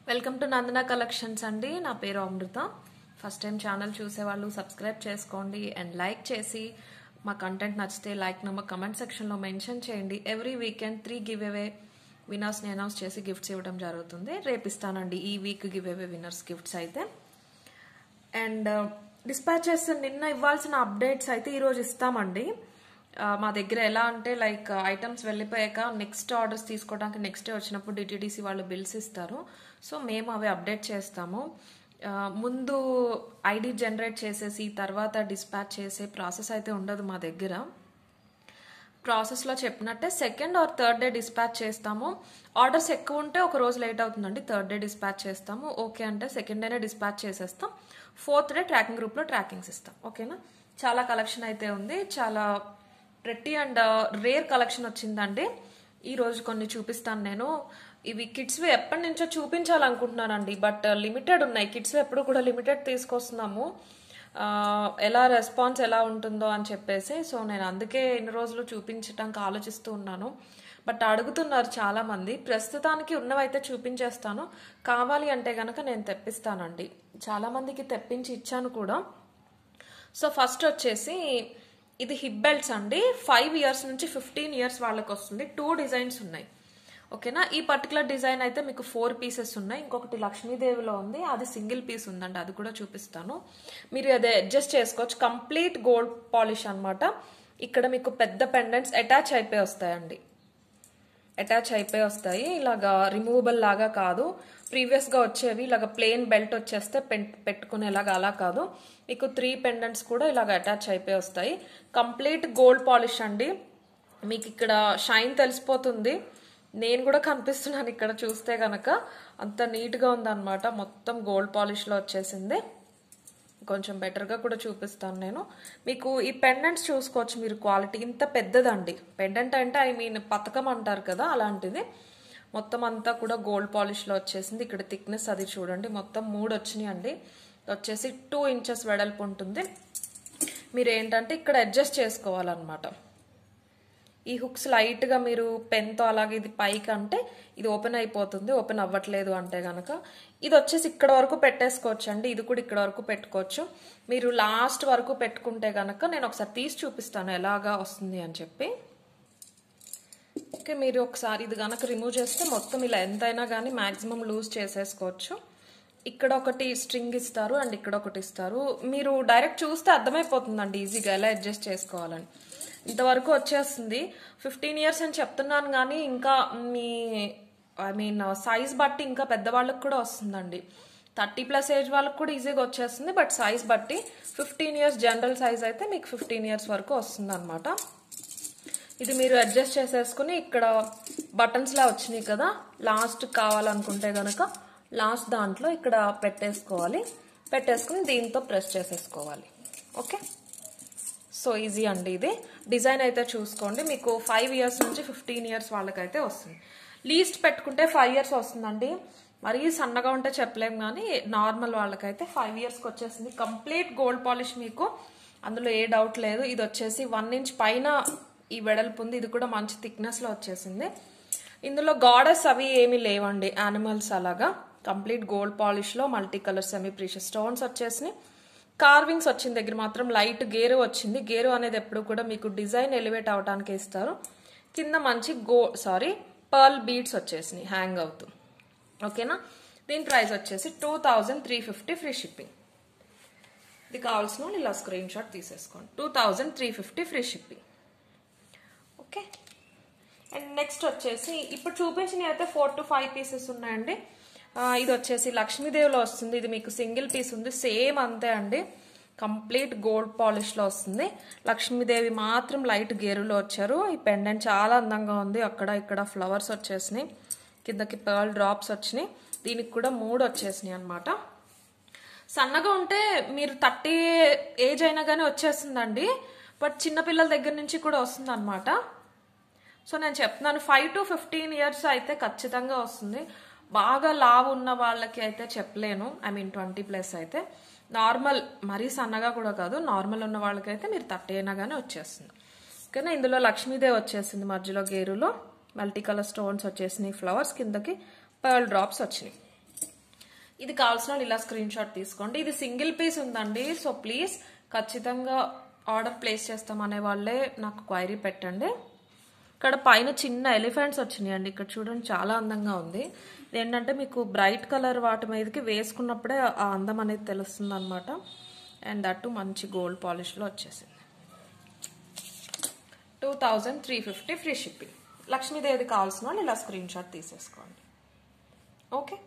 welcome to Nandana collections అండి నా పేరు అమృత ఫస్ట్ టైం ఛానల్ చూసేవాళ్ళు సబ్స్క్రైబ్ చేసుకోండి అండ్ లైక్ చేసి మా కంటెంట్ నచ్చితే లైక్ నెంబర్ కమెంట్ సెక్షన్లో మెన్షన్ చేయండి every weekend three giveaway విన్నర్స్ని అనౌన్స్ చేసి గిఫ్ట్స్ ఇవ్వడం జరుగుతుంది రేపు ఇస్తానండి ఈ week giveaway winners gifts అయితే అండ్ డిస్పాచెస్ నిన్న ఇవ్వాల్సిన అప్డేట్స్ అయితే ఈరోజు ఇస్తామండి ఆ, మా దగ్గర ఎలా అంటే లైక్ ఐటమ్స్ వెళ్ళిపోయాక నెక్స్ట్ ఆర్డర్స్ తీసుకోవడానికి నెక్స్ట్ డే వచ్చినప్పుడు డిటీడీసీ వాళ్ళు బిల్స్ ఇస్తారు సో మేము అవి అప్డేట్ చేస్తాము ఆ, ముందు ఐడి జనరేట్ చేసేసి తర్వాత డిస్పాచ్ చేసే ప్రాసెస్ అయితే ఉండదు మా దగ్గర ప్రాసెస్లో చెప్పినట్టే second or third day dispatch చేస్తాము ఆర్డర్స్ ఎక్కువ ఉంటే ఒక రోజు లేట్ అవుతుందండి థర్డ్ డే డిస్పాచ్ చేస్తాము ఓకే అంటే సెకండ్ డేనే డిస్పాచ్ చేసేస్తాం ఫోర్త్ డే ట్రాకింగ్ గ్రూప్లో ట్రాకింగ్స్ ఇస్తాం ఓకేనా చాలా కలెక్షన్ అయితే ఉంది చాలా ప్రెట్టి అండ్ రేర్ కలెక్షన్ వచ్చిందండి ఈ రోజు కొన్ని చూపిస్తాను నేను ఇవి కిడ్స్వి ఎప్పటి నుంచో చూపించాలనుకుంటున్నానండి బట్ లిమిటెడ్ ఉన్నాయి కిడ్స్వి ఎప్పుడు కూడా లిమిటెడ్ తీసుకొస్తున్నాము ఆ, ఎలా రెస్పాన్స్ ఎలా ఉంటుందో అని చెప్పేసి సో నేను అందుకే ఇన్ని రోజులు చూపించడానికి ఆలోచిస్తూ ఉన్నాను బట్ అడుగుతున్నారు చాలా మంది ప్రస్తుతానికి ఉన్నవైతే చూపించేస్తాను కావాలి అంటే గనక నేను తెప్పిస్తానండి చాలా మందికి తెప్పించి ఇచ్చాను కూడా సో ఫస్ట్ వచ్చేసి ఇది హిప్ బెల్ట్స్ అండి ఫైవ్ ఇయర్స్ నుంచి ఫిఫ్టీన్ ఇయర్స్ వాళ్ళకి వస్తుంది టూ డిజైన్స్ ఉన్నాయి ఓకేనా ఈ పర్టికులర్ డిజైన్ అయితే మీకు ఫోర్ పీసెస్ ఉన్నాయి ఇంకొకటి లక్ష్మీదేవిలో ఉంది అది సింగిల్ పీస్ ఉందండి అది కూడా చూపిస్తాను మీరు అది అడ్జస్ట్ చేసుకోవచ్చు కంప్లీట్ గోల్డ్ పాలిష్ అన్నమాట ఇక్కడ మీకు పెద్ద పెండెంట్స్ అటాచ్ అయిపోయి వస్తాయండి అటాచ్ అయిపోయి వస్తాయి ఇలాగా రిమూవబుల్ లాగా కాదు ప్రీవియస్ గా వచ్చేవి ఇలాగ ప్లెయిన్ బెల్ట్ వచ్చేస్తే పెన్- పెట్టుకునేలాగా అలా కాదు మీకు త్రీ పెండెంట్స్ కూడా ఇలాగ అటాచ్ అయిపోయి వస్తాయి కంప్లీట్ గోల్డ్ పాలిష్ అండి మీకు ఇక్కడ షైన్ తెలిసిపోతుంది నేను కూడా కనిపిస్తున్నాను ఇక్కడ చూస్తే గనక అంత నీట్ గా ఉందన్నమాట మొత్తం గోల్డ్ పాలిష్ లో వచ్చేసింది కొంచెం బెటర్గా కూడా చూపిస్తాను నేను మీకు ఈ పెండెంట్స్ చూసుకోవచ్చు మీరు క్వాలిటీ ఇంత పెద్దదండి పెండెంట్ అంటే ఐ మీన్ పథకం అంటారు కదా అలాంటిది మొత్తం అంతా కూడా గోల్డ్ పాలిష్లో వచ్చేసింది ఇక్కడ థిక్నెస్ అది చూడండి మొత్తం మూడు వచ్చినాయి అండి వచ్చేసి టూ ఇంచెస్ వెడల్పు ఉంటుంది మీరు ఏంటంటే ఇక్కడ అడ్జస్ట్ చేసుకోవాలన్నమాట ఈ హుక్స్ లైట్గా మీరు పెన్తో అలాగే ఇది పైకి అంటే ఇది ఓపెన్ అయిపోతుంది ఓపెన్ అవ్వట్లేదు అంటే గనక ఇది వచ్చేసి ఇక్కడ వరకు పెట్టేసుకోవచ్చు అండి ఇది కూడా ఇక్కడ వరకు పెట్టుకోవచ్చు మీరు లాస్ట్ వరకు పెట్టుకుంటే గనక నేను ఒకసారి తీసి చూపిస్తాను ఎలాగా వస్తుంది అని చెప్పి ఓకే మీరు ఒకసారి ఇది గనక రిమూవ్ చేస్తే మొత్తం ఇలా ఎంతైనా కానీ మాక్సిమం లూజ్ చేసేసుకోవచ్చు ఇక్కడ ఒకటి స్ట్రింగ్ ఇస్తారు అండ్ ఇక్కడ ఒకటి ఇస్తారు మీరు డైరెక్ట్ చూస్తే అర్థమైపోతుందండి ఈజీగా ఎలా అడ్జస్ట్ చేసుకోవాలని ఇంతవరకు వచ్చేస్తుంది ఫిఫ్టీన్ ఇయర్స్ అని చెప్తున్నాను కానీ ఇంకా మీ ఐ మీన్ సైజ్ బట్టి ఇంకా పెద్దవాళ్ళకి కూడా వస్తుందండి థర్టీ ప్లస్ ఏజ్ వాళ్ళకి కూడా ఈజీగా వచ్చేస్తుంది బట్ సైజ్ బట్టి ఫిఫ్టీన్ ఇయర్స్ జనరల్ సైజ్ అయితే మీకు ఫిఫ్టీన్ ఇయర్స్ వరకు వస్తుంది అనమాట ఇది మీరు అడ్జస్ట్ చేసేసుకుని ఇక్కడ బటన్స్ లా వచ్చినాయి కదా లాస్ట్ కావాలనుకుంటే గనక లాస్ట్ దాంట్లో ఇక్కడ పెట్టేసుకోవాలి పెట్టేసుకుని దీంతో ప్రెస్ చేసేసుకోవాలి ఓకే సో ఈజీ అండి ఇది డిజైన్ అయితే చూసుకోండి మీకు ఫైవ్ ఇయర్స్ నుంచి ఫిఫ్టీన్ ఇయర్స్ వాళ్ళకైతే వస్తుంది లీస్ట్ పెట్టుకుంటే ఫైవ్ ఇయర్స్ వస్తుందండి మరీ సన్నగా ఉంటే చెప్పలేం కానీ నార్మల్ వాళ్ళకైతే ఫైవ్ ఇయర్స్కి వచ్చేసింది కంప్లీట్ గోల్డ్ పాలిష్ మీకు అందులో ఏ డౌట్ లేదు ఇది వచ్చేసి వన్ ఇంచ్ పైన ఈ వెడల్పు ఉంది ఇది కూడా మంచి థిక్నెస్లో వచ్చేసింది ఇందులో గాడెస్ అవి ఏమీ లేవండి యానిమల్స్ అలాగా కంప్లీట్ గోల్డ్ పాలిష్లో multi colour semi precious stones వచ్చేసినాయి కార్వింగ్స్ వచ్చిన దగ్గర మాత్రం లైట్ గేరు వచ్చింది గేరు అనేది ఎప్పుడు కూడా మీకు డిజైన్ ఎలివేట్ అవడానికి ఇస్తారు కింద మంచి గో సారీ పర్ల్ బీడ్స్ వచ్చేసినాయి హ్యాంగ్ అవుతూ ఓకేనా దీని ప్రైస్ వచ్చేసి two thousand three fifty free shipping ఇది కావాల్సిన వాళ్ళు ఇలా స్క్రీన్ షాట్ తీసేసుకోండి two thousand three fifty free shipping okay and next వచ్చేసి ఇప్పుడు చూపించినవి అయితే ఫోర్ టు ఫైవ్ పీసెస్ ఉన్నాయండి ఆ, ఇది వచ్చేసి లక్ష్మీదేవిలో వస్తుంది ఇది మీకు సింగిల్ పీస్ ఉంది సేమ్ అంతే అండి కంప్లీట్ గోల్డ్ పాలిష్లో వస్తుంది లక్ష్మీదేవి మాత్రం లైట్ గేరులో వచ్చారు ఈ పెండెంట్ చాలా అందంగా ఉంది అక్కడ ఇక్కడ ఫ్లవర్స్ వచ్చేసినాయి కిందకి పర్ల్ డ్రాప్స్ వచ్చినాయి దీనికి కూడా మూడు వచ్చేసినాయి అనమాట సన్నగా ఉంటే మీరు థర్టీ ఏజ్ అయినా కానీ వచ్చేస్తుందండి బట్ చిన్నపిల్లల దగ్గర నుంచి కూడా వస్తుంది అనమాట సో నేను చెప్తున్నాను ఫైవ్ టు ఫిఫ్టీన్ ఇయర్స్ అయితే ఖచ్చితంగా వస్తుంది బాగా లావు ఉన్న వాళ్ళకి అయితే చెప్పలేను ఐ మీన్ ట్వంటీ ప్లస్ అయితే నార్మల్ మరీ సన్నగా కూడా కాదు నార్మల్ ఉన్న వాళ్ళకైతే మీరు థర్టీ అయినా కానీ వచ్చేస్తుంది ఓకేనా ఇందులో లక్ష్మీదేవి వచ్చేసింది మధ్యలో గేరులో మల్టీ కలర్ స్టోన్స్ వచ్చేసినాయి ఫ్లవర్స్ కిందకి పర్ల్ డ్రాప్స్ వచ్చినాయి ఇది కావాల్సిన వాళ్ళు ఇలా స్క్రీన్ షాట్ తీసుకోండి ఇది సింగిల్ పీస్ ఉందండి సో ప్లీజ్ ఖచ్చితంగా ఆర్డర్ ప్లేస్ చేస్తామనే వాళ్ళే నాకు క్వైరీ పెట్టండి ఇక్కడ పైన చిన్న ఎలిఫెంట్స్ వచ్చినాయి అండి ఇక్కడ చూడండి చాలా అందంగా ఉంది ఏంటంటే మీకు బ్రైట్ కలర్ వాటి మీదకి వేసుకున్నప్పుడే ఆ అందం అనేది తెలుస్తుంది అనమాట అండ్ దట్టు మంచి గోల్డ్ పాలిష్లో వచ్చేసింది two thousand three fifty free shipping Lakshmidevi కావాల్సిన వాళ్ళు ఇలా స్క్రీన్ షాట్ తీసేసుకోండి ఓకే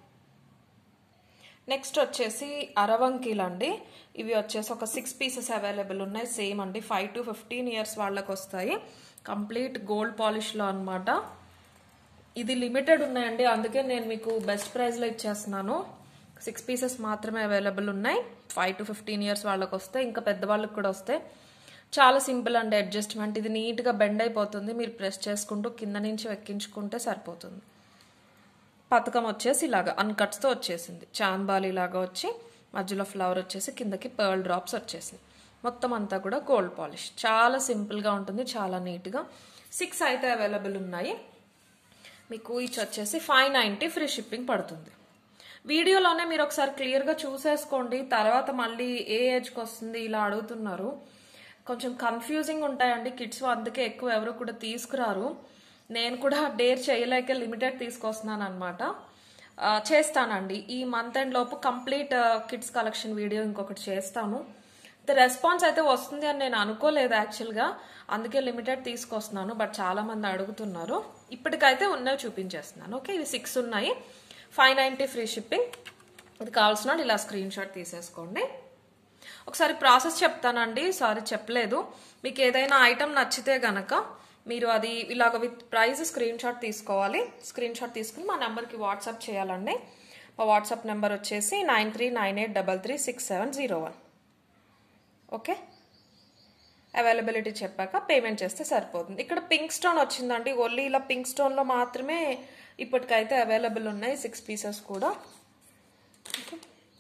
నెక్స్ట్ వచ్చేసి అరవంకీలు అండి ఇవి వచ్చేసి ఒక సిక్స్ పీసెస్ అవైలబుల్ ఉన్నాయి సేమ్ అండి ఫైవ్ టు ఫిఫ్టీన్ ఇయర్స్ వాళ్ళకి వస్తాయి కంప్లీట్ గోల్డ్ పాలిష్లో అనమాట ఇది లిమిటెడ్ ఉన్నాయండి అందుకే నేను మీకు బెస్ట్ ప్రైస్లో ఇచ్చేస్తున్నాను సిక్స్ పీసెస్ మాత్రమే అవైలబుల్ ఉన్నాయి ఫైవ్ టు ఫిఫ్టీన్ ఇయర్స్ వాళ్ళకి వస్తే ఇంకా పెద్దవాళ్ళకి కూడా వస్తాయి చాలా సింపుల్ అండి అడ్జస్ట్మెంట్ ఇది నీట్గా బెండ్ అయిపోతుంది మీరు ప్రెస్ చేసుకుంటూ కింద నుంచి ఎక్కించుకుంటే సరిపోతుంది పథకం వచ్చేసి ఇలాగా అన్కట్స్తో వచ్చేసింది చాంబాలి లాగా వచ్చి మధ్యలో ఫ్లవర్ వచ్చేసి కిందకి పర్ల్ డ్రాప్స్ వచ్చేసింది మొత్తం అంతా కూడా గోల్డ్ పాలిష్ చాలా సింపుల్గా ఉంటుంది చాలా నీట్గా సిక్స్ అయితే అవైలబుల్ ఉన్నాయి మీకు ఈచ్ వచ్చేసి ఫైవ్ నైంటీ ఫ్రీ షిప్పింగ్ పడుతుంది వీడియోలోనే మీరు ఒకసారి క్లియర్గా చూసేసుకోండి తర్వాత మళ్ళీ ఏ ఏజ్కి వస్తుంది ఇలా అడుగుతున్నారు కొంచెం కన్ఫ్యూజింగ్ ఉంటాయండి కిడ్స్ అందుకే ఎక్కువ ఎవరు కూడా తీసుకురారు నేను కూడా డేర్ చేయలేక లిమిటెడ్ తీసుకొస్తున్నాను అనమాట చేస్తానండి ఈ మంత్ ఎండ్ లోపు కంప్లీట్ కిడ్స్ కలెక్షన్ వీడియో ఇంకొకటి చేస్తాను రెస్పాన్స్ అయితే వస్తుంది అని నేను అనుకోలేదు యాక్చువల్గా అందుకే లిమిటెడ్ తీసుకొస్తున్నాను బట్ చాలా మంది అడుగుతున్నారు ఇప్పటికైతే ఉన్నవి చూపించేస్తున్నాను ఓకే ఇవి సిక్స్ ఉన్నాయి ఫైవ్ నైంటీ ఫ్రీ షిప్పింగ్ ఇది కావాల్సిన వాళ్ళు ఇలా స్క్రీన్ షాట్ తీసేసుకోండి ఒకసారి ప్రాసెస్ చెప్తానండి సారీ చెప్పలేదు మీకు ఏదైనా ఐటమ్ నచ్చితే గనక మీరు అది ఇలాగ విత్ ప్రైస్ స్క్రీన్ షాట్ తీసుకోవాలి స్క్రీన్ షాట్ తీసుకుని మా నెంబర్కి వాట్సాప్ చేయాలండి మా వాట్సాప్ నెంబర్ వచ్చేసి nine three nine eight double three six seven zero one okay availability చెప్పాక పేమెంట్ చేస్తే సరిపోతుంది ఇక్కడ పింక్ స్టోన్ వచ్చిందండి ఓన్లీ ఇలా పింక్ స్టోన్లో మాత్రమే ఇప్పటికైతే అవైలబుల్ ఉన్నాయి సిక్స్ పీసెస్ కూడా ఓకే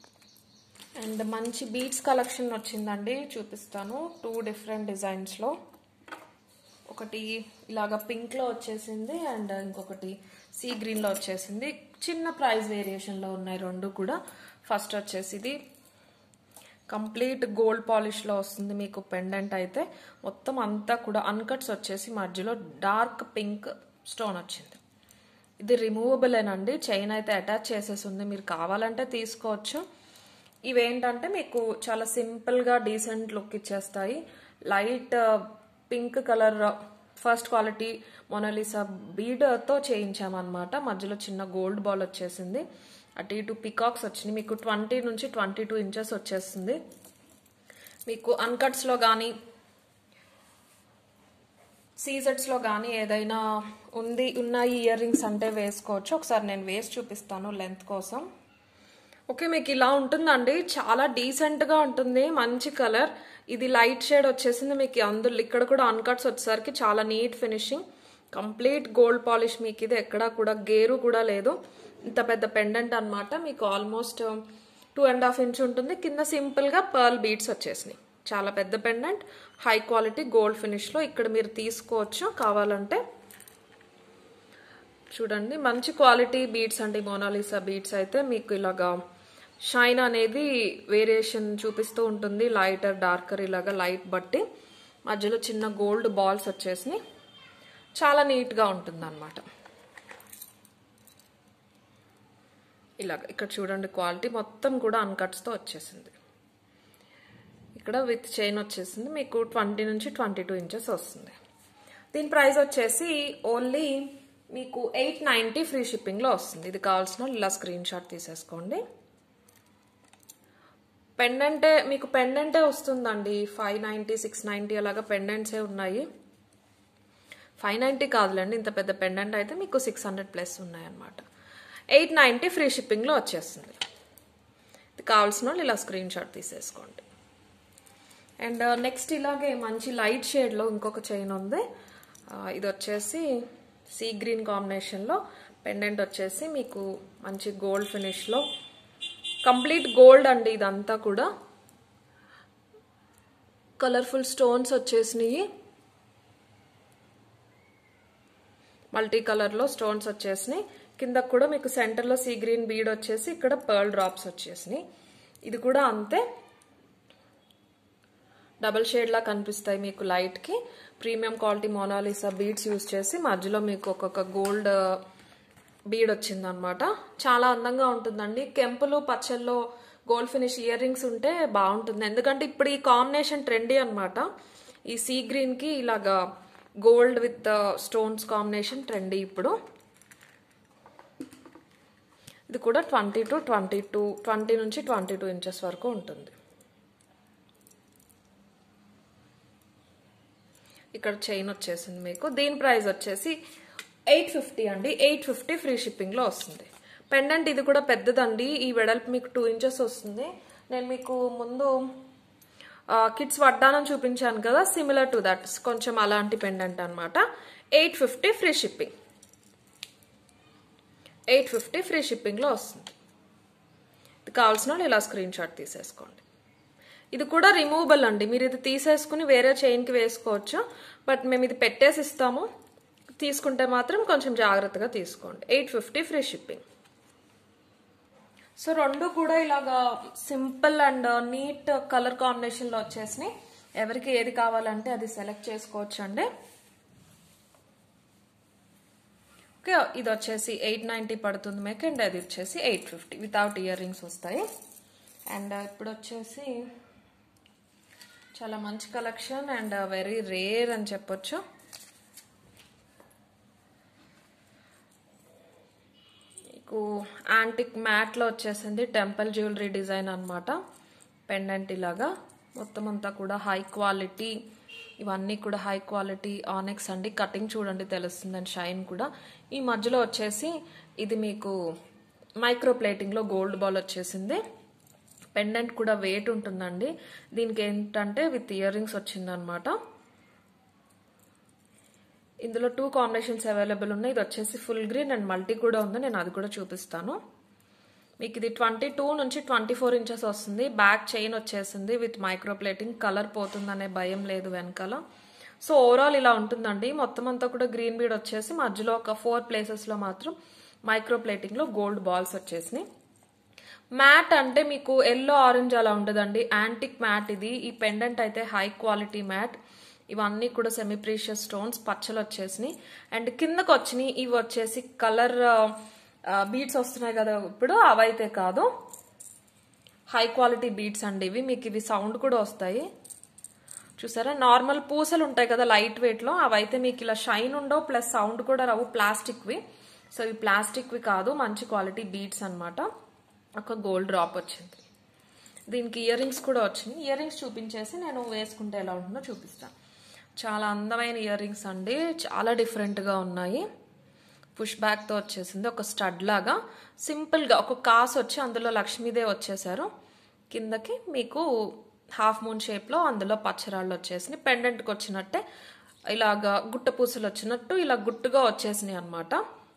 అండ్ మంచి బీట్స్ కలెక్షన్ వచ్చిందండి చూపిస్తాను టూ డిఫరెంట్ డిజైన్స్లో ఒకటి ఇలాగ పింక్లో వచ్చేసింది అండ్ ఇంకొకటి సీ గ్రీన్లో వచ్చేసింది చిన్న ప్రైస్ వేరియేషన్లో ఉన్నాయి రెండు కూడా ఫస్ట్ వచ్చేసి ఇది కంప్లీట్ గోల్డ్ పాలిష్లో వస్తుంది మీకు పెండెంట్ అయితే మొత్తం అంతా కూడా అన్కట్స్ వచ్చేసి మధ్యలో డార్క్ పింక్ స్టోన్ వచ్చింది ఇది రిమూవబుల్ ఏనండి చైన్ అయితే అటాచ్ చేసేసి ఉంది మీరు కావాలంటే తీసుకోవచ్చు ఇవేంటంటే మీకు చాలా సింపుల్గా డీసెంట్ లుక్ ఇచ్చేస్తాయి light pink colour first quality Mona Lisa బీడ్తో చేయించామన్నమాట మధ్యలో చిన్న గోల్డ్ బాల్ వచ్చేసింది అటు ఇటు పికాక్స్ వచ్చినాయి మీకు ట్వంటీ నుంచి ట్వంటీ టూ ఇంచెస్ వచ్చేస్తుంది మీకు అన్కట్స్లో కానీ సీజెట్స్లో కానీ ఏదైనా ఉంది ఉన్నాయి ఇయర్ రింగ్స్ అంటే వేసుకోవచ్చు ఒకసారి నేను వేసి చూపిస్తాను లెంత్ కోసం ఓకే మీకు ఇలా ఉంటుందండి చాలా డీసెంట్గా ఉంటుంది మంచి కలర్ ఇది లైట్ షేడ్ వచ్చేసింది మీకు అందులో ఇక్కడ కూడా అన్కట్స్ వచ్చేసరికి చాలా neat finishing complete gold polish మీకు ఇది ఎక్కడా కూడా గేరు కూడా లేదు ఇంత పెద్ద పెండెంట్ అనమాట మీకు almost two and half inch ఉంటుంది కింద సింపుల్గా పర్ల్ బీడ్స్ వచ్చేసినాయి చాలా పెద్ద పెండెంట్ హై క్వాలిటీ గోల్డ్ ఫినిష్లో ఇక్కడ మీరు తీసుకోవచ్చు కావాలంటే చూడండి మంచి క్వాలిటీ బీడ్స్ అండి మోనాలిసా బీడ్స్ అయితే మీకు ఇలాగా షైన్ అనేది వేరియేషన్ చూపిస్తూ ఉంటుంది లైటర్ డార్కర్ ఇలాగా లైట్ బట్టి మధ్యలో చిన్న గోల్డ్ బాల్స్ వచ్చేసినాయి చాలా నీట్గా ఉంటుంది అనమాట ఇలాగ ఇక్కడ చూడండి క్వాలిటీ మొత్తం కూడా అన్కట్స్తో వచ్చేసింది ఇక్కడ విత్ చైన్ వచ్చేసింది మీకు ట్వంటీ నుంచి ట్వంటీ టూ ఇంచెస్ వస్తుంది దీని ప్రైస్ వచ్చేసి ఓన్లీ మీకు ఎయిట్ నైంటీ ఫ్రీ షిప్పింగ్లో వస్తుంది ఇది కావాల్సిన ఇలా స్క్రీన్ షాట్ తీసేసుకోండి పెండెంటే మీకు పెండెంటే వస్తుందండి ఫైవ్ నైంటీ సిక్స్ నైంటీ అలాగా పెండెంట్సే ఉన్నాయి ఫైవ్ నైంటీ కాదులేండి ఇంత పెద్ద పెండెంట్ అయితే మీకు సిక్స్ హండ్రెడ్ ప్లస్ ఉన్నాయన్నమాట ఎయిట్ నైంటీ ఫ్రీ షిప్పింగ్లో వచ్చేస్తుంది ఇది కావాల్సిన వాళ్ళు ఇలా స్క్రీన్ షాట్ తీసేసుకోండి అండ్ నెక్స్ట్ ఇలాగే మంచి లైట్ షేడ్లో ఇంకొక చైన్ ఉంది ఇది వచ్చేసి సీ గ్రీన్ కాంబినేషన్లో పెండెంట్ వచ్చేసి మీకు మంచి గోల్డ్ ఫినిష్లో కంప్లీట్ గోల్డ్ అండి ఇదంతా కూడా కలర్ఫుల్ స్టోన్స్ వచ్చేసినాయి మల్టీ కలర్లో స్టోన్స్ వచ్చేసినాయి కింద కూడా మీకు సెంటర్లో సీ గ్రీన్ బీడ్ వచ్చేసి ఇక్కడ పర్ల్ డ్రాప్స్ వచ్చేసినాయి ఇది కూడా అంతే డబల్ షేడ్ లా కనిపిస్తాయి మీకు లైట్ కి premium quality Mona Lisa beads use చేసి మధ్యలో మీకు ఒక్కొక్క గోల్డ్ బీడ్ వచ్చిందనమాట చాలా అందంగా ఉంటుందండి కెంపులు పచ్చల్లో గోల్డ్ ఫినిష్ ఇయర్ రింగ్స్ ఉంటే బాగుంటుంది ఎందుకంటే ఇప్పుడు ఈ కాంబినేషన్ ట్రెండీ అనమాట ఈ సీ గ్రీన్ కి ఇలాగా gold with stones combination trendy ఇప్పుడు ఇది కూడా twenty to twenty two twenty నుంచి ట్వంటీ టూ ఇంచెస్ వరకు ఉంటుంది ఇక్కడ చైన్ వచ్చేసింది మీకు దీని ప్రైస్ వచ్చేసి ఎయిట్ ఫిఫ్టీ అండి ఎయిట్ ఫిఫ్టీ ఫ్రీ షిప్పింగ్లో వస్తుంది పెండెంట్ ఇది కూడా పెద్దదండి ఈ వెడల్పు మీకు టూ ఇంచెస్ వస్తుంది నేను మీకు ముందు కిడ్స్ వడ్డానం చూపించాను కదా సిమిలర్ టు దట్ కొంచెం అలాంటి పెండెంట్ అనమాట eight fifty free shipping eight fifty free షిప్పింగ్లో వస్తుంది ఇది కావాల్సిన వాళ్ళు ఇలా స్క్రీన్ షాట్ తీసేసుకోండి ఇది కూడా రిమూవబుల్ అండి మీరు ఇది తీసేసుకుని వేరే చైన్కి వేసుకోవచ్చు బట్ మేము ఇది పెట్టేసి ఇస్తాము తీసుకుంటే మాత్రం కొంచెం జాగ్రత్తగా తీసుకోండి eight fifty free shipping so రెండు కూడా ఇలాగా సింపుల్ అండ్ నీట్ కలర్ కాంబినేషన్లో వచ్చేసినాయి ఎవరికి ఏది కావాలంటే అది సెలెక్ట్ చేసుకోవచ్చు అండి ఓకే ఇది వచ్చేసి ఎయిట్ నైంటీ పడుతుంది మీకు అండ్ అది వచ్చేసి eight fifty without ear rings వస్తాయి అండ్ ఇప్పుడు వచ్చేసి చాలా మంచి కలెక్షన్ అండ్ వెరీ రేర్ అని చెప్పొచ్చు మీకు యాంటిక్ మ్యాట్లో వచ్చేసింది టెంపుల్ జ్యువెలరీ డిజైన్ అనమాట పెండెంట్ ఇలాగా మొత్తం అంతా కూడా హై క్వాలిటీ ఇవన్నీ కూడా హై క్వాలిటీ ఆనెక్స్ అండి కటింగ్ చూడండి తెలుస్తుంది అండ్ షైన్ కూడా ఈ మధ్యలో వచ్చేసి ఇది మీకు మైక్రో ప్లేటింగ్లో గోల్డ్ బాల్ వచ్చేసింది పెండెంట్ కూడా వెయిట్ ఉంటుందండి దీనికి ఏంటంటే విత్ ఇయర్ రింగ్స్ వచ్చిందనమాట ఇందులో టూ కాంబినేషన్స్ అవైలబుల్ ఉన్నాయి ఇది వచ్చేసి ఫుల్ గ్రీన్ అండ్ మల్టీ కూడా ఉంది నేను అది కూడా చూపిస్తాను మీకు ఇది ట్వంటీ టూ నుంచి ట్వంటీ ఫోర్ ఇంచెస్ వస్తుంది బ్యాక్ చైన్ వచ్చేసింది విత్ మైక్రో ప్లేటింగ్ కలర్ పోతుందనే భయం లేదు వెనకాల సో ఓవరాల్ ఇలా ఉంటుందండి మొత్తం అంతా కూడా గ్రీన్ బీడ్ వచ్చేసి మధ్యలో ఒక ఫోర్ ప్లేసెస్లో మాత్రం మైక్రో ప్లేటింగ్లో గోల్డ్ బాల్స్ వచ్చేసినాయి మ్యాట్ అంటే మీకు ఎల్లో ఆరెంజ్ అలా ఉండదండి యాంటిక్ మ్యాట్ ఇది ఈ పెండెంట్ అయితే హై క్వాలిటీ మ్యాట్ ఇవన్నీ కూడా సెమీ ప్రీషియస్ స్టోన్స్ పచ్చలు వచ్చేసినాయి అండ్ కిందకు వచ్చినాయి ఇవి వచ్చేసి కలర్ బీడ్స్ వస్తున్నాయి కదా ఇప్పుడు అవైతే కాదు హై క్వాలిటీ బీడ్స్ అండి ఇవి మీకు ఇవి సౌండ్ కూడా వస్తాయి చూసారా నార్మల్ పూసలు ఉంటాయి కదా లైట్ వెయిట్లో అవైతే మీకు ఇలా షైన్ ఉండవు ప్లస్ సౌండ్ కూడా రావు ప్లాస్టిక్వి సో ఇవి ప్లాస్టిక్వి కాదు మంచి క్వాలిటీ బీడ్స్ అనమాట ఒక గోల్డ్ డ్రాప్ వచ్చింది దీనికి ఇయర్ రింగ్స్ కూడా వచ్చినాయి ఇయర్ రింగ్స్ చూపించేసి నేను వేసుకుంటే ఎలా ఉంటుందో చూపిస్తాను చాలా అందమైన ఇయర్ రింగ్స్ అండి చాలా డిఫరెంట్గా ఉన్నాయి పుష్ బ్యాక్తో వచ్చేసింది ఒక స్టడ్ లాగా సింపుల్గా ఒక కాస్ వచ్చి అందులో లక్ష్మీదేవి వచ్చేసారు కిందకి మీకు హాఫ్ మూన్ షేప్లో అందులో పచ్చరాళ్ళు వచ్చేసినాయి పెండెంట్కి వచ్చినట్టే ఇలాగా గుట్ట పూసలు వచ్చినట్టు ఇలా గుట్టుగా వచ్చేసినాయి అనమాట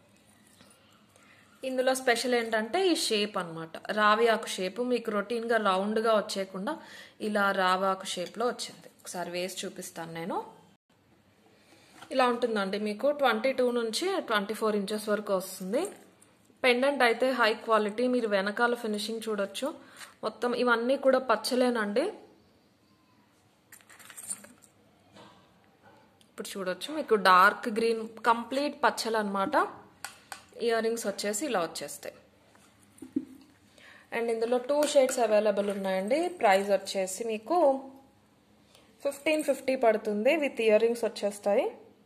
ఇందులో స్పెషల్ ఏంటంటే ఈ షేప్ అనమాట రావి ఆకు షేప్ మీకు రొటీన్గా రౌండ్గా వచ్చేయకుండా ఇలా రావి ఆకు షేప్లో వచ్చింది ఒకసారి వేసి చూపిస్తాను నేను ఇలా ఉంటుందండి మీకు ట్వంటీ టూ నుంచి ట్వంటీ ఫోర్ ఇంచెస్ వరకు వస్తుంది పెండెంట్ అయితే హై క్వాలిటీ మీరు వెనకాల ఫినిషింగ్ చూడొచ్చు మొత్తం ఇవన్నీ కూడా పచ్చలేనండి ఇప్పుడు చూడొచ్చు మీకు డార్క్ గ్రీన్ కంప్లీట్ పచ్చలు అనమాట ఇయర్ రింగ్స్ వచ్చేసి ఇలా వచ్చేస్తాయి అండ్ ఇందులో టూ షేడ్స్ అవైలబుల్ ఉన్నాయండి ప్రైస్ వచ్చేసి మీకు ఫిఫ్టీన్ ఫిఫ్టీ పడుతుంది విత్ ఇయర్ రింగ్స్ వచ్చేస్తాయి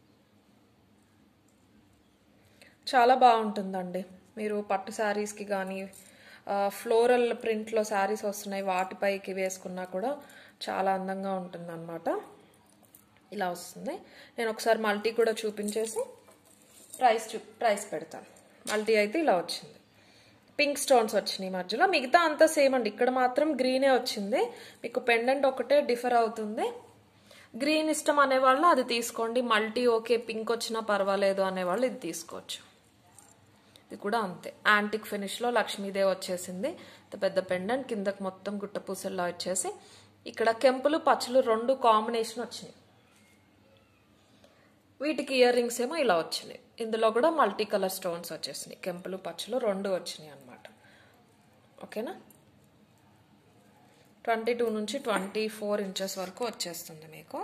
చాలా బాగుంటుందండి మీరు పట్టు శారీస్కి కానీ ఫ్లోరల్ ప్రింట్లో శారీస్ వస్తున్నాయి వాటిపైకి వేసుకున్నా కూడా చాలా అందంగా ఉంటుందన్నమాట ఇలా వస్తుంది నేను ఒకసారి మల్టీ కూడా చూపించేసి ప్రైస్ చూ ప్రైస్ పెడతాను మల్టీ అయితే ఇలా వచ్చింది పింక్ స్టోన్స్ వచ్చినాయి మధ్యలో మిగతా అంతా సేమ్ అండి ఇక్కడ మాత్రం గ్రీనే వచ్చింది మీకు పెండెంట్ ఒకటే డిఫర్ అవుతుంది గ్రీన్ ఇష్టం అనేవాళ్ళు అది తీసుకోండి మల్టీ ఓకే పింక్ వచ్చినా పర్వాలేదు అనేవాళ్ళు ఇది తీసుకోవచ్చు ఇది కూడా అంతే యాంటిక్ ఫినిష్లో లక్ష్మీదేవి వచ్చేసింది పెద్ద పెండెంట్ కిందకి మొత్తం గుట్ట పూసల్లో వచ్చేసి ఇక్కడ కెంపులు పచ్చలు రెండు కాంబినేషన్ వచ్చినాయి వీటికి ఇయర్ రింగ్స్ ఏమో ఇలా వచ్చినాయి ఇందులో కూడా మల్టీ కలర్ స్టోన్స్ వచ్చేసినాయి కెంపులు పచ్చలు రెండు వచ్చినాయి అనమాట ఓకేనా ట్వంటీ టూ నుంచి ట్వంటీ ఫోర్ ఇంచెస్ వరకు వచ్చేస్తుంది మీకు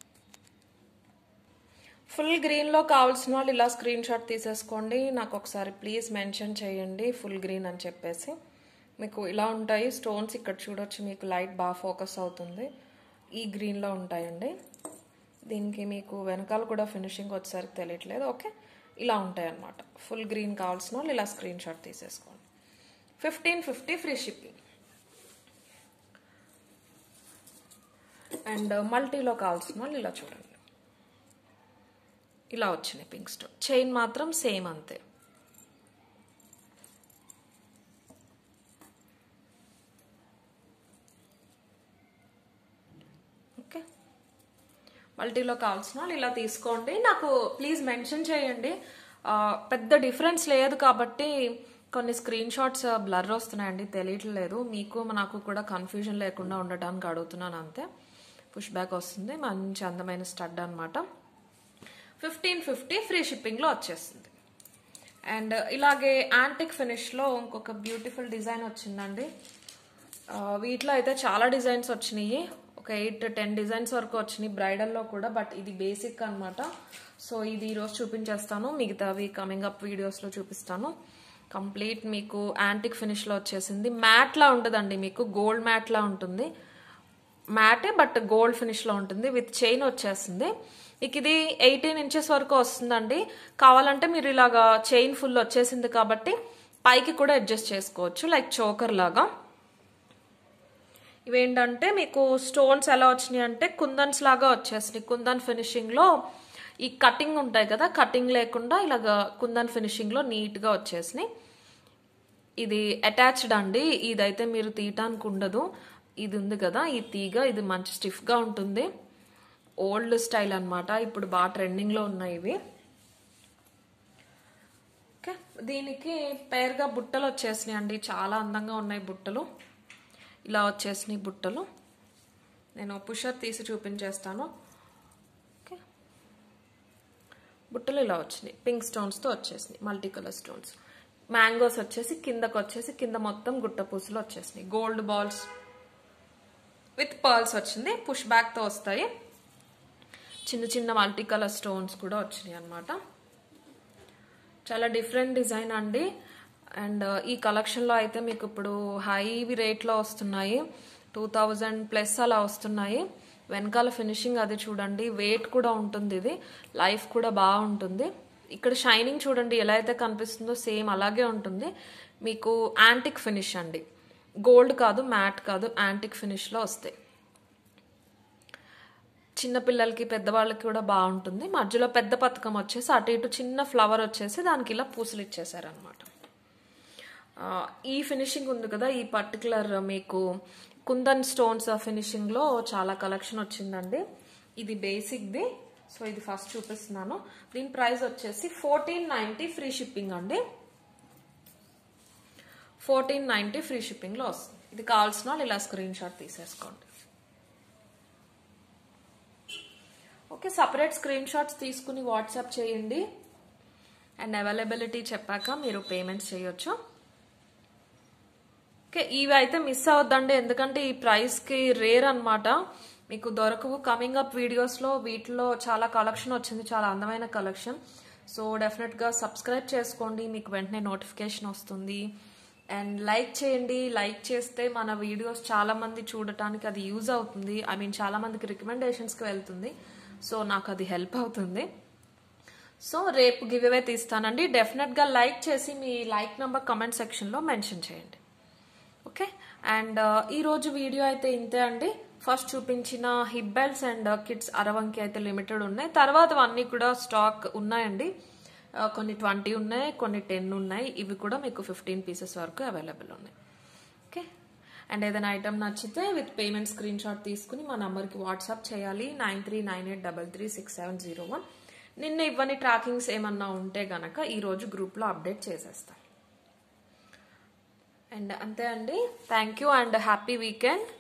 ఫుల్ గ్రీన్లో కావాల్సిన వాళ్ళు ఇలా స్క్రీన్ షాట్ తీసేసుకోండి నాకు ఒకసారి ప్లీజ్ మెన్షన్ చేయండి ఫుల్ గ్రీన్ అని చెప్పేసి మీకు ఇలా ఉంటాయి స్టోన్స్ ఇక్కడ చూడొచ్చు మీకు లైట్ బాగా ఫోకస్ అవుతుంది ఈ గ్రీన్లో ఉంటాయండి దీనికి మీకు వెనకాల కూడా ఫినిషింగ్ వచ్చేసరికి తెలియట్లేదు ఓకే ఇలా ఉంటాయి అన్నమాట ఫుల్ గ్రీన్ కావాల్సిన వాళ్ళు ఇలా స్క్రీన్ షాట్ తీసేసుకోండి fifteen fifty free shipping and మల్టీలో కావాల్సిన వాళ్ళు ఇలా చూడండి ఇలా వచ్చినాయి పింక్ స్టోన్ చైన్ మాత్రం సేమ్ అంతే ఓకే మల్టీలో కావాల్సిన వాళ్ళు ఇలా తీసుకోండి నాకు ప్లీజ్ మెన్షన్ చేయండి ఆ, పెద్ద డిఫరెన్స్ లేదు కాబట్టి కొన్ని స్క్రీన్ షాట్స్ బ్లర్ వస్తున్నాయండి తెలియట్లేదు మీకు నాకు కూడా కన్ఫ్యూజన్ లేకుండా ఉండటానికి అడుగుతున్నాను అంతే పుష్ బ్యాక్ వస్తుంది మంచి అందమైన స్టడ్ అనమాట ఫిఫ్టీన్ ఫిఫ్టీ ఫ్రీ షిప్పింగ్లో వచ్చేస్తుంది అండ్ ఇలాగే యాంటిక్ ఫినిష్లో ఇంకొక బ్యూటిఫుల్ డిజైన్ వచ్చిందండి ఆ, వీటిలో అయితే చాలా డిజైన్స్ వచ్చినాయి ఒక ఎయిట్ టెన్ డిజైన్స్ వరకు వచ్చినాయి బ్రైడల్లో కూడా బట్ ఇది బేసిక్ అన్నమాట సో ఇది ఈరోజు చూపించేస్తాను మిగతావి కమింగ్ అప్ వీడియోస్లో చూపిస్తాను కంప్లీట్ మీకు యాంటిక్ ఫినిష్లో వచ్చేసింది మ్యాట్లా ఉంటుందండి మీకు గోల్డ్ మ్యాట్లా ఉంటుంది మ్యాటే బట్ గోల్డ్ ఫినిష్లో ఉంటుంది విత్ చైన్ వచ్చేస్తుంది ఇక ఇది ఎయిటీన్ ఇంచెస్ వరకు వస్తుందండి కావాలంటే మీరు ఇలాగా చైన్ ఫుల్ వచ్చేసింది కాబట్టి పైకి కూడా అడ్జస్ట్ చేసుకోవచ్చు లైక్ చోకర్ లాగా ఇవేంటంటే మీకు స్టోన్స్ ఎలా వచ్చినాయి అంటే కుందన్స్ లాగా వచ్చేసినాయి కుందన్ ఫినిషింగ్లో ఈ కటింగ్ ఉంటాయి కదా కటింగ్ లేకుండా ఇలాగ కుందన్ ఫినిషింగ్లో నీట్గా వచ్చేసినాయి ఇది అటాచ్డ్ అండి ఇదైతే మీరు తీయటానికి ఉండదు ఇది ఉంది కదా ఈ తీగ ఇది మంచి స్టిఫ్గా ఉంటుంది ఓల్డ్ స్టైల్ అన్నమాట ఇప్పుడు బాగా ట్రెండింగ్లో ఉన్నాయి ఇవి ఓకే దీనికి పేరుగా బుట్టలు వచ్చేసినాయి అండి చాలా అందంగా ఉన్నాయి బుట్టలు ఇలా వచ్చేసినాయి బుట్టలు నేను పుషర్ తీసి చూపించేస్తాను ఓకే బుట్టలు ఇలా వచ్చినాయి పింక్ స్టోన్స్తో వచ్చేసినాయి మల్టీ కలర్ స్టోన్స్ మ్యాంగోస్ వచ్చేసి కిందకు వచ్చేసి కింద మొత్తం గుట్ట పూసలు వచ్చేసినాయి గోల్డ్ బాల్స్ విత్ పర్ల్స్ వచ్చింది పుష్ బ్యాక్తో వస్తాయి చిన్న చిన్న మల్టీ కలర్ స్టోన్స్ కూడా వచ్చినాయి అనమాట చాలా డిఫరెంట్ డిజైన్ అండి అండ్ ఈ కలెక్షన్లో అయితే మీకు ఇప్పుడు హై రేట్లో వస్తున్నాయి టూ థౌజండ్ ప్లస్ అలా వస్తున్నాయి వెనకాల ఫినిషింగ్ అది చూడండి వెయిట్ కూడా ఉంటుంది ఇది లైఫ్ కూడా బాగుంటుంది ఇక్కడ షైనింగ్ చూడండి ఎలా అయితే కనిపిస్తుందో సేమ్ అలాగే ఉంటుంది మీకు యాంటిక్ ఫినిష్ అండి గోల్డ్ కాదు మ్యాట్ కాదు యాంటిక్ ఫినిష్లో వస్తాయి చిన్నపిల్లలకి పెద్దవాళ్ళకి కూడా బాగుంటుంది మధ్యలో పెద్ద పథకం వచ్చేసి అటు ఇటు చిన్న ఫ్లవర్ వచ్చేసి దానికి ఇలా పూసలు ఇచ్చేసారనమాట ఈ ఫినిషింగ్ ఉంది కదా ఈ పర్టికులర్ మీకు కుందన్ స్టోన్స్ ఫినిషింగ్లో చాలా కలెక్షన్ వచ్చిందండి ఇది బేసిక్ది సో ఇది ఫస్ట్ చూపిస్తున్నాను దీని ప్రైస్ వచ్చేసి ఫోర్టీన్ నైంటీ ఫ్రీ షిప్పింగ్ అండి ఫోర్టీన్ నైంటీ ఫ్రీ షిప్పింగ్లో వస్తుంది ఇది కావాల్సిన వాళ్ళు ఇలా స్క్రీన్ షాట్ తీసేసుకోండి ఓకే సపరేట్ స్క్రీన్ షాట్స్ తీసుకుని వాట్సాప్ చేయండి అండ్ అవైలబిలిటీ చెప్పాక మీరు పేమెంట్స్ చేయొచ్చు ఓకే ఇవి అయితే మిస్ అవద్దండి ఎందుకంటే ఈ ప్రైస్కి రేర్ అనమాట మీకు దొరకవు కమింగ్ అప్ వీడియోస్లో వీటిలో చాలా కలెక్షన్ వచ్చింది చాలా అందమైన కలెక్షన్ సో డెఫినెట్గా సబ్స్క్రైబ్ చేసుకోండి మీకు వెంటనే నోటిఫికేషన్ వస్తుంది అండ్ లైక్ చేయండి లైక్ చేస్తే మన వీడియోస్ చాలా మంది చూడటానికి అది యూజ్ అవుతుంది ఐ మీన్ చాలా మందికి రికమెండేషన్స్కి వెళ్తుంది సో నాకు అది హెల్ప్ అవుతుంది సో రేపు గివ్ అవే తీస్తానండి డెఫినెట్గా లైక్ చేసి మీ లైక్ నెంబర్ కమెంట్ సెక్షన్లో మెన్షన్ చేయండి ఓకే అండ్ ఈరోజు వీడియో అయితే ఇంతే అండి ఫస్ట్ చూపించిన హిప్ బెల్ట్స్ అండ్ కిడ్స్ అరవంకి అయితే లిమిటెడ్ ఉన్నాయి తర్వాత అన్నీ కూడా స్టాక్ ఉన్నాయండి కొన్ని ట్వంటీ ఉన్నాయి కొన్ని టెన్ ఉన్నాయి ఇవి కూడా మీకు ఫిఫ్టీన్ పీసెస్ వరకు అవైలబుల్ ఉన్నాయి ఓకే అండ్ ఏదైనా ఐటమ్ నచ్చితే విత్ పేమెంట్ స్క్రీన్ షాట్ తీసుకుని మా నంబర్కి వాట్సాప్ చేయాలి nine three nine eight double three six seven zero one నిన్న ఇవన్నీ ట్రాకింగ్స్ ఏమన్నా ఉంటే గనక ఈరోజు గ్రూప్లో అప్డేట్ చేసేస్తాం అండ్ అంతే అండి thank you and happy weekend